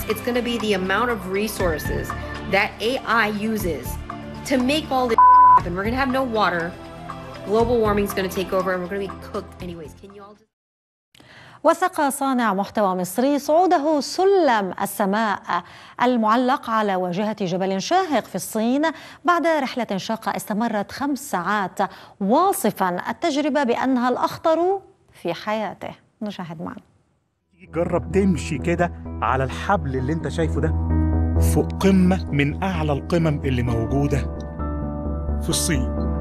It's going to be the amount of resources that AI uses to make all this happen. We're going to have no water. Global warming is going to take over and we're going to be cooked anyways. Can you all just وثق صانع محتوى مصري صعوده سلم السماء المعلق على واجهة جبل شاهق في الصين بعد رحلة شاقة استمرت خمس ساعات واصفا التجربة بأنها الأخطر في حياته نشاهد معا جرب تمشي كده على الحبل اللي انت شايفه ده فوق قمة من أعلى القمم اللي موجودة في الصين